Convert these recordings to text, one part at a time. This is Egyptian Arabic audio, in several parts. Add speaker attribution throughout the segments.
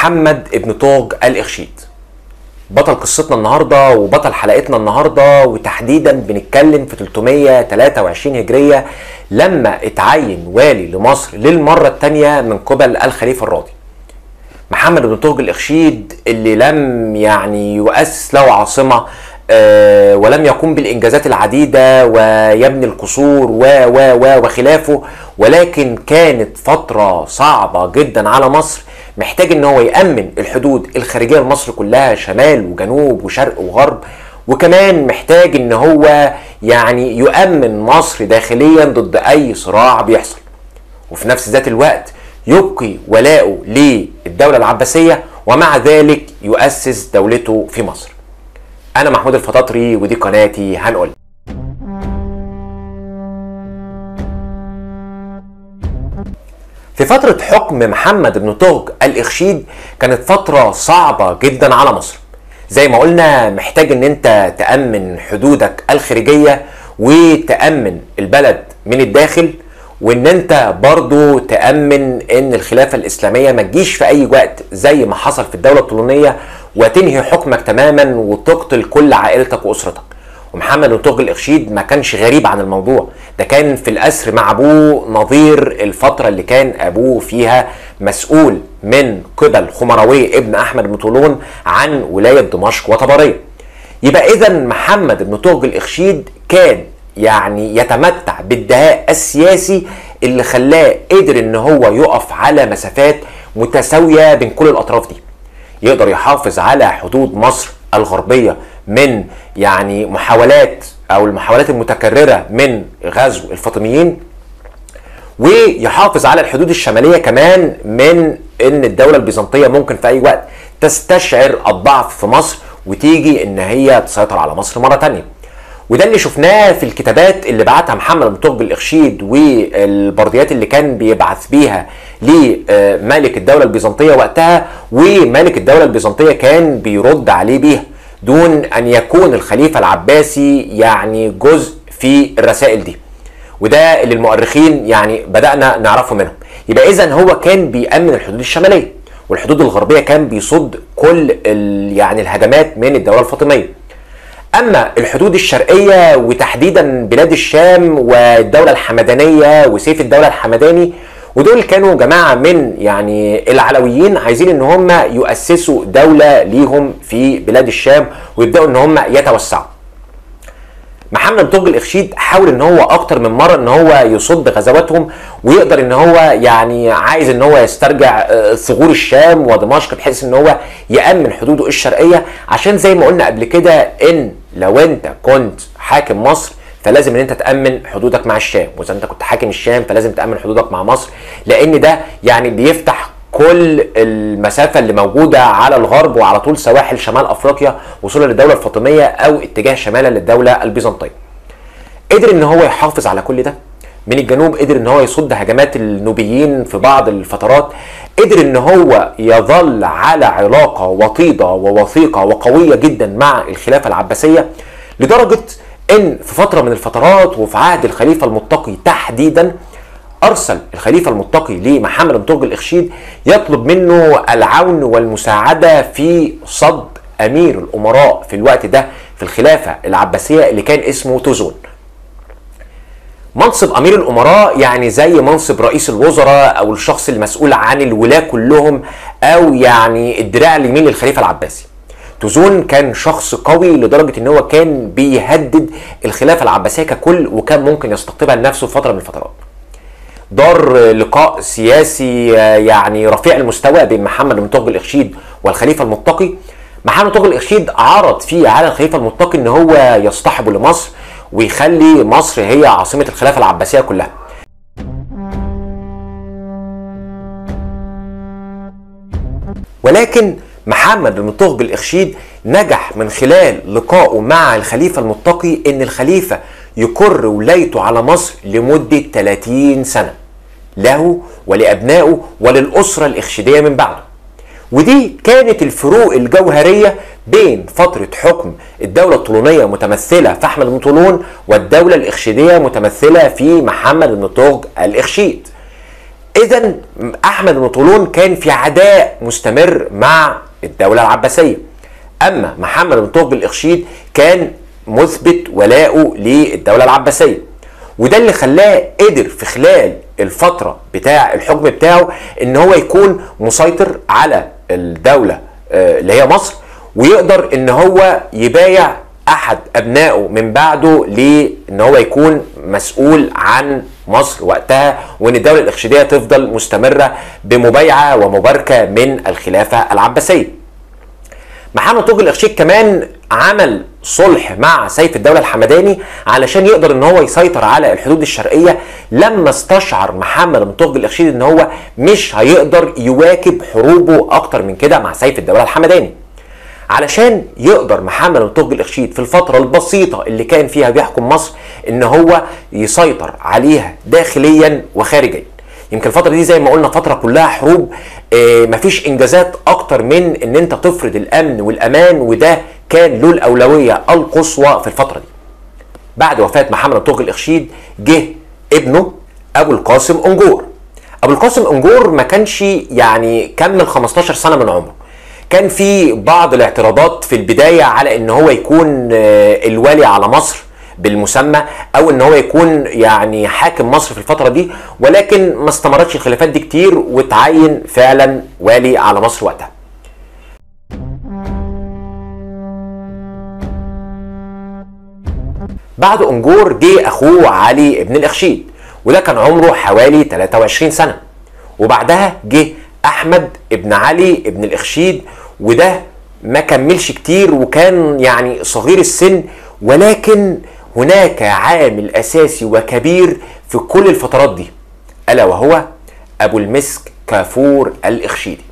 Speaker 1: محمد ابن طوج الإخشيد بطل قصتنا النهارده وبطل حلقتنا النهارده وتحديدا بنتكلم في 323 هجريه لما اتعين والي لمصر للمره الثانيه من قبل الخليفه الراضي. محمد بن طوج الاخشيد اللي لم يعني يؤسس له عاصمه آه، ولم يقوم بالانجازات العديده ويبني القصور و و و وخلافه ولكن كانت فتره صعبه جدا على مصر محتاج ان هو يامن الحدود الخارجيه لمصر كلها شمال وجنوب وشرق وغرب وكمان محتاج ان هو يعني يؤمن مصر داخليا ضد اي صراع بيحصل وفي نفس ذات الوقت يبقي ولاءه للدوله العباسيه ومع ذلك يؤسس دولته في مصر انا محمود الفطاطري ودي قناتي هنقول في فترة حكم محمد بن طوج الإخشيد كانت فترة صعبة جدا على مصر زي ما قلنا محتاج ان انت تأمن حدودك الخارجية وتأمن البلد من الداخل وان انت برضو تأمن ان الخلافة الإسلامية ما تجيش في أي وقت زي ما حصل في الدولة الطولونية وتنهي حكمك تماما وتقتل كل عائلتك وأسرتك ومحمد بن طوج الإخشيد ما كانش غريب عن الموضوع ده كان في الأسر مع أبوه نظير الفترة اللي كان أبوه فيها مسؤول من قبل خمروي ابن أحمد بن طولون عن ولاية دمشق وطبرية يبقى إذا محمد بن طوج الإخشيد كان يعني يتمتع بالدهاء السياسي اللي خلاه قدر ان هو يقف على مسافات متساويه بين كل الاطراف دي يقدر يحافظ على حدود مصر الغربيه من يعني محاولات او المحاولات المتكرره من غزو الفاطميين ويحافظ على الحدود الشماليه كمان من ان الدوله البيزنطيه ممكن في اي وقت تستشعر الضعف في مصر وتيجي ان هي تسيطر على مصر مره تانية وده اللي شفناه في الكتابات اللي بعتها محمد بن طوج الاخشيد والبرديات اللي كان بيبعث بيها لملك الدوله البيزنطيه وقتها وملك الدوله البيزنطيه كان بيرد عليه بيها دون ان يكون الخليفه العباسي يعني جزء في الرسائل دي وده اللي المؤرخين يعني بدانا نعرفه منهم يبقى اذا هو كان بيامن الحدود الشماليه والحدود الغربيه كان بيصد كل يعني الهجمات من الدوله الفاطميه اما الحدود الشرقيه وتحديدا بلاد الشام والدوله الحمدانيه وسيف الدوله الحمداني ودول كانوا جماعه من يعني العلويين عايزين ان هم يؤسسوا دوله ليهم في بلاد الشام ويبداوا ان هم يتوسعوا محمد بن طوج الاخشيد حاول ان هو اكتر من مره ان هو يصد غزواتهم ويقدر ان هو يعني عايز ان هو يسترجع ثغور الشام ودمشق بحيث ان هو يامن حدوده الشرقيه عشان زي ما قلنا قبل كده ان لو انت كنت حاكم مصر فلازم ان انت تامن حدودك مع الشام واذا انت كنت حاكم الشام فلازم تامن حدودك مع مصر لان ده يعني بيفتح كل المسافه اللي موجوده على الغرب وعلى طول سواحل شمال افريقيا وصولا للدوله الفاطميه او اتجاه شمالا للدوله البيزنطيه. قدر ان هو يحافظ على كل ده من الجنوب قدر ان هو يصد هجمات النوبيين في بعض الفترات قدر ان هو يظل على علاقه وطيده ووثيقه وقويه جدا مع الخلافه العباسيه لدرجه ان في فتره من الفترات وفي عهد الخليفه المتقي تحديدا ارسل الخليفه المتقي لمحمد بن طوج الاخشيد يطلب منه العون والمساعده في صد امير الامراء في الوقت ده في الخلافه العباسيه اللي كان اسمه توزون. منصب امير الامراء يعني زي منصب رئيس الوزراء او الشخص المسؤول عن الولاه كلهم او يعني الدراع اليمين للخليفه العباسي. توزون كان شخص قوي لدرجه ان هو كان بيهدد الخلافه العباسيه ككل وكان ممكن يستقطبها لنفسه في فتره من الفترات. دار لقاء سياسي يعني رفيع المستوى بين محمد بن طوج الاخشيد والخليفه المتقي محمد بن طوج الاخشيد عرض فيه على الخليفه المتقي ان هو يصطحبه لمصر ويخلي مصر هي عاصمه الخلافه العباسيه كلها ولكن محمد بن طوج الاخشيد نجح من خلال لقائه مع الخليفه المتقي ان الخليفه يقر ولايته على مصر لمدة 30 سنة له ولأبنائه وللأسرة الإخشيدية من بعده ودي كانت الفروق الجوهرية بين فترة حكم الدولة الطولونية متمثلة في أحمد بن طولون والدولة الإخشيدية متمثلة في محمد بن طوج الإخشيد اذا احمد بن طولون كان في عداء مستمر مع الدوله العباسيه اما محمد بن طغرل الاخشيد كان مثبت ولاءه للدوله العباسيه وده اللي خلاه قدر في خلال الفتره بتاع الحكم بتاعه ان هو يكون مسيطر على الدوله آه، اللي هي مصر ويقدر ان هو يبايع احد ابنائه من بعده لان هو يكون مسؤول عن مصر وقتها وان الدوله الاخشيديه تفضل مستمره بمبايعه ومباركه من الخلافه العباسيه. محمد طوج الاخشيد كمان عمل صلح مع سيف الدوله الحمداني علشان يقدر ان هو يسيطر على الحدود الشرقيه لما استشعر محمد بن طوج الاخشيد ان هو مش هيقدر يواكب حروبه اكتر من كده مع سيف الدوله الحمداني. علشان يقدر محمد بن طوج الاخشيد في الفتره البسيطه اللي كان فيها بيحكم مصر ان هو يسيطر عليها داخليا وخارجيا يمكن الفتره دي زي ما قلنا فتره كلها حروب آه مفيش انجازات اكتر من ان انت تفرض الامن والامان وده كان له الاولويه القصوى في الفتره دي بعد وفاه محمد بن طوج الاخشيد جه ابنه ابو القاسم انجور ابو القاسم انجور ما كانش يعني كمل 15 سنه من عمره كان في بعض الاعتراضات في البدايه على ان هو يكون آه، الوالي على مصر بالمسمى او ان هو يكون يعني حاكم مصر في الفتره دي ولكن ما استمرتش الخلافات دي كتير وتعين فعلا والي على مصر وقتها بعد انجور جه اخوه علي ابن الاخشيد وده كان عمره حوالي 23 سنه وبعدها جه احمد ابن علي ابن الاخشيد وده ما كملش كتير وكان يعني صغير السن ولكن هناك عامل اساسي وكبير في كل الفترات دي الا وهو ابو المسك كافور الاخشيدي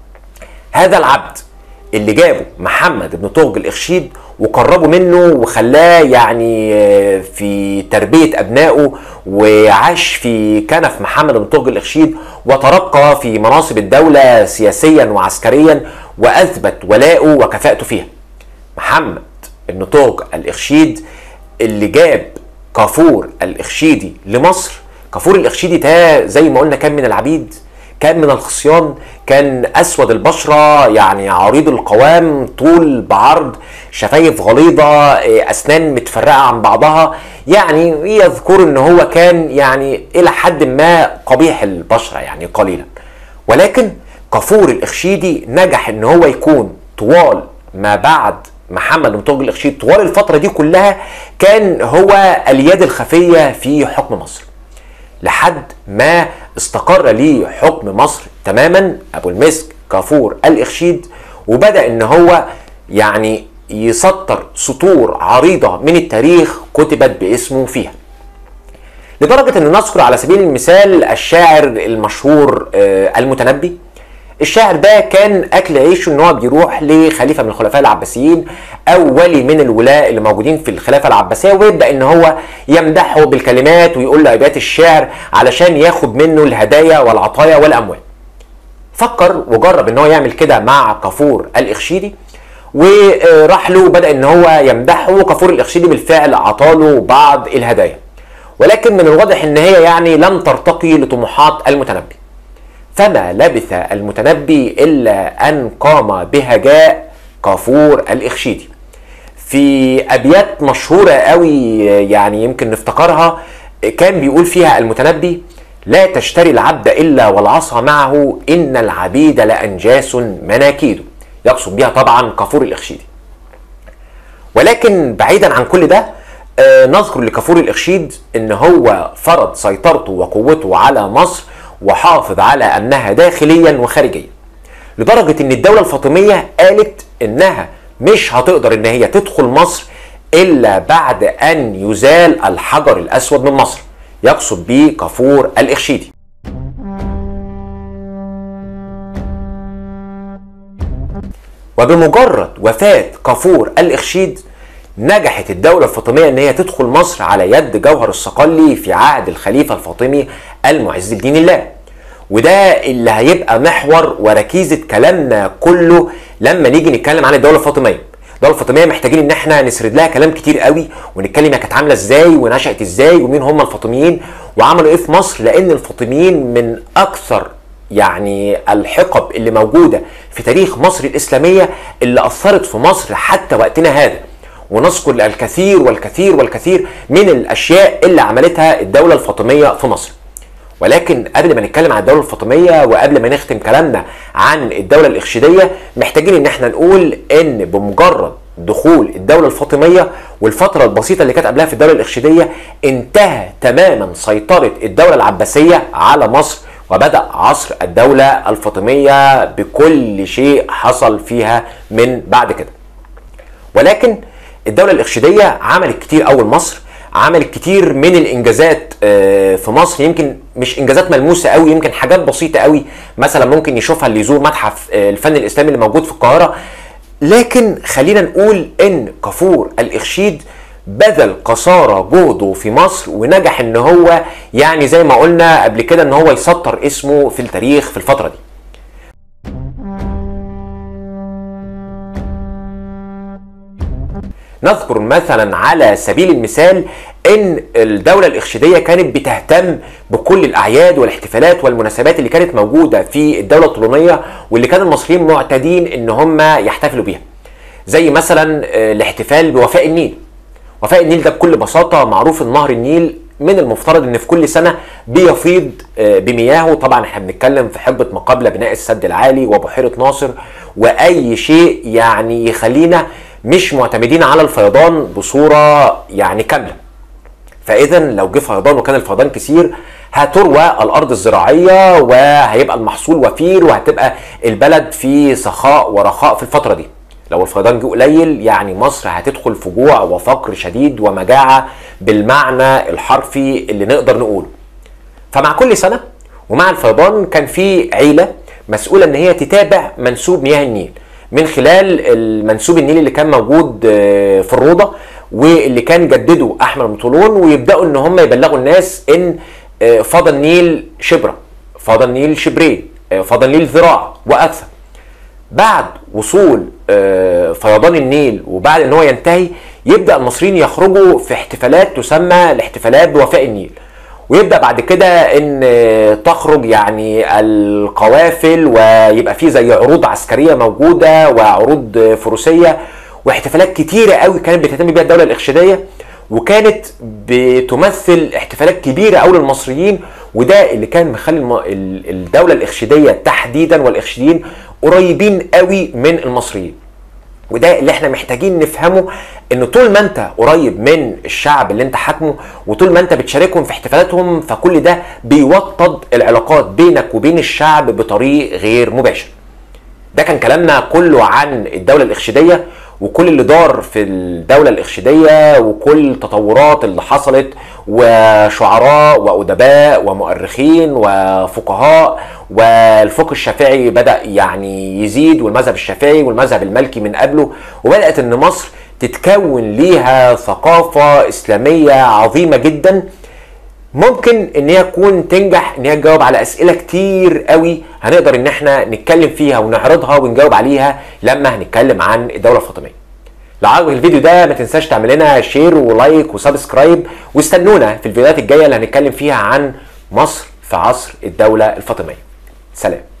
Speaker 1: هذا العبد اللي جابه محمد بن طغج الاخشيد وقربه منه وخلاه يعني في تربيه ابنائه وعاش في كنف محمد بن طغج الاخشيد وترقى في مناصب الدوله سياسيا وعسكريا واثبت ولاءه وكفاءته فيها. محمد بن طغج الاخشيد اللي جاب كافور الاخشيدي لمصر كافور الاخشيدي ده زي ما قلنا كان من العبيد كان من الخصيان كان اسود البشره يعني عريض القوام طول بعرض شفايف غليظه اسنان متفرقه عن بعضها يعني يذكر ان هو كان يعني الى حد ما قبيح البشره يعني قليلا ولكن كافور الاخشيدي نجح ان هو يكون طوال ما بعد محمد بن طغرل الاخشيد طوال الفتره دي كلها كان هو اليد الخفيه في حكم مصر لحد ما استقر ليه حكم مصر تماما ابو المسك كافور الاخشيد وبدا ان هو يعني يسطر سطور عريضه من التاريخ كتبت باسمه فيها لدرجه ان نذكر على سبيل المثال الشاعر المشهور آه، المتنبي الشاعر ده كان اكل عيشه ان هو بيروح لخليفه من الخلفاء العباسيين او ولي من الولاة اللي موجودين في الخلافه العباسيه ويبدا ان هو يمدحه بالكلمات ويقول له ابيات الشعر علشان ياخد منه الهدايا والعطايا والاموال. فكر وجرب ان هو يعمل كده مع كافور الاخشيدي وراح له وبدا ان هو يمدحه وكافور الاخشيدي بالفعل عطاله بعض الهدايا. ولكن من الواضح ان هي يعني لم ترتقي لطموحات المتنبي. فما لبث المتنبي الا ان قام بهجاء كافور الاخشيدي في ابيات مشهوره قوي يعني يمكن نفتكرها كان بيقول فيها المتنبي لا تشتري العبد الا والعصا معه ان العبيد لانجاس مناكيد يقصد بها طبعا كافور الاخشيدي ولكن بعيدا عن كل ده آه، نذكر لكافور الاخشيد ان هو فرض سيطرته وقوته على مصر وحافظ على امنها داخليا وخارجيا لدرجه ان الدوله الفاطميه قالت انها مش هتقدر ان هي تدخل مصر الا بعد ان يزال الحجر الاسود من مصر يقصد به كافور الاخشيدي وبمجرد وفاة كافور الإخشيد نجحت الدولة الفاطمية إن هي تدخل مصر على يد جوهر الصقلي في عهد الخليفة الفاطمي المعز لدين الله وده اللي هيبقى محور وركيزة كلامنا كله لما نيجي نتكلم عن الدولة الفاطمية الدوله الفاطميه محتاجين ان احنا نسرد لها كلام كتير قوي ونتكلم هي كانت عامله ازاي ونشات ازاي ومين هم الفاطميين وعملوا ايه في مصر لان الفاطميين من اكثر يعني الحقب اللي موجوده في تاريخ مصر الاسلاميه اللي اثرت في مصر حتى وقتنا هذا ونذكر الكثير والكثير والكثير من الاشياء اللي عملتها الدوله الفاطميه في مصر ولكن قبل ما نتكلم عن الدوله الفاطميه وقبل ما نختم كلامنا عن الدوله الاخشيديه محتاجين ان احنا نقول ان بمجرد دخول الدوله الفاطميه والفتره البسيطه اللي كانت قبلها في الدوله الاخشيديه انتهى تماما سيطره الدوله العباسيه على مصر وبدا عصر الدوله الفاطميه بكل شيء حصل فيها من بعد كده ولكن الدوله الاخشيديه عملت كتير اول مصر عملت كتير من الانجازات في مصر يمكن مش انجازات ملموسه قوي يمكن حاجات بسيطه قوي مثلا ممكن يشوفها اللي يزور متحف الفن الاسلامي اللي موجود في القاهره لكن خلينا نقول ان كفور الاخشيد بذل قصارى جهده في مصر ونجح ان هو يعني زي ما قلنا قبل كده ان هو يسطر اسمه في التاريخ في الفتره دي نذكر مثلا على سبيل المثال ان الدوله الاخشيديه كانت بتهتم بكل الاعياد والاحتفالات والمناسبات اللي كانت موجوده في الدوله الطولونيه واللي كان المصريين معتادين ان هم يحتفلوا بيها زي مثلا الاحتفال بوفاء النيل وفاء النيل ده بكل بساطه معروف ان نهر النيل من المفترض ان في كل سنه بيفيض بمياهه طبعا احنا بنتكلم في حقبه ما قبل بناء السد العالي وبحيره ناصر واي شيء يعني يخلينا مش معتمدين على الفيضان بصوره يعني كامله فاذا لو جه فيضان وكان الفيضان كثير هتروى الارض الزراعيه وهيبقى المحصول وفير وهتبقى البلد في سخاء ورخاء في الفتره دي لو الفيضان جه قليل يعني مصر هتدخل في جوع وفقر شديد ومجاعه بالمعنى الحرفي اللي نقدر نقوله فمع كل سنه ومع الفيضان كان في عيله مسؤوله ان هي تتابع منسوب مياه النيل من خلال المنسوب النيلي اللي كان موجود في الروضه واللي كان جدده احمد بن طولون ويبداوا ان هم يبلغوا الناس ان فاض النيل شبرا فاض النيل شبرين فاض النيل ذراع واكثر بعد وصول فيضان النيل وبعد ان هو ينتهي يبدا المصريين يخرجوا في احتفالات تسمى الاحتفالات بوفاء النيل ويبدا بعد كده ان تخرج يعني القوافل ويبقى في زي عروض عسكريه موجوده وعروض فروسيه واحتفالات كتيره قوي كانت بتهتم بيها الدوله الاخشيديه وكانت بتمثل احتفالات كبيره قوي للمصريين وده اللي كان مخلي الدوله الاخشيديه تحديدا والاخشيديين قريبين قوي من المصريين وده اللي احنا محتاجين نفهمه ان طول ما انت قريب من الشعب اللي انت حاكمه وطول ما انت بتشاركهم في احتفالاتهم فكل ده بيوطد العلاقات بينك وبين الشعب بطريق غير مباشر ده كان كلامنا كله عن الدولة الإخشيدية وكل اللي دار في الدولة الإخشيدية وكل التطورات اللي حصلت وشعراء وأدباء ومؤرخين وفقهاء والفقه الشافعي بدأ يعني يزيد والمذهب الشافعي والمذهب المالكي من قبله وبدأت إن مصر تتكون ليها ثقافة إسلامية عظيمة جدا ممكن ان هي تكون تنجح ان هي تجاوب على اسئله كتير قوي هنقدر ان احنا نتكلم فيها ونعرضها ونجاوب عليها لما هنتكلم عن الدوله الفاطميه لو عجبك الفيديو ده ما تنساش تعمل لنا شير ولايك وسبسكرايب واستنونا في الفيديوهات الجايه اللي هنتكلم فيها عن مصر في عصر الدوله الفاطميه سلام